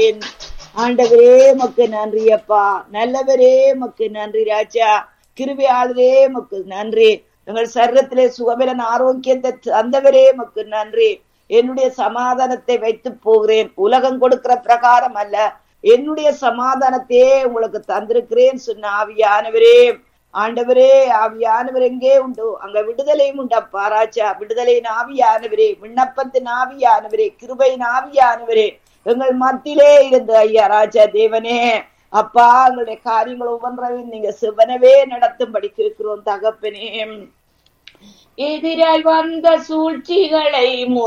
துதிக்கிறேன் ஆண்டவரே மக்கு நன்றி அப்பா நல்லவரே மக்கு நன்றி ராஜா கிருபியாளரே மக்கு நன்றி எங்கள் சரீரத்திலே சுகபலன் ஆரோக்கியத்தை தந்தவரே மக்கு நன்றி என்னுடைய சமாதானத்தை வைத்து போகிறேன் உலகம் கொடுக்கிற பிரகாரம் அல்ல என்னுடைய சமாதானத்தையே உங்களுக்கு தந்திருக்கிறேன் சொன்ன ஆவியானவரே ஆண்டவரே ஆவியானவர் எங்கே உண்டு அங்க விடுதலையும் உண்டப்பா ராஜா விடுதலையின் ஆவியானவரே விண்ணப்பத்தின் ஆவியானவரே கிருபையின் ஆவியானவரே எங்கள் மத்தியிலே இருந்த ஐயா ராஜா தேவனே அப்பா எங்களுடைய காரியங்கள் ஒவ்வொன்றையும் நீங்க சிவனவே நடத்தும்படி கேட்கிறோம் தகப்பனே எதிராய் வந்த சூழ்ச்சிகளை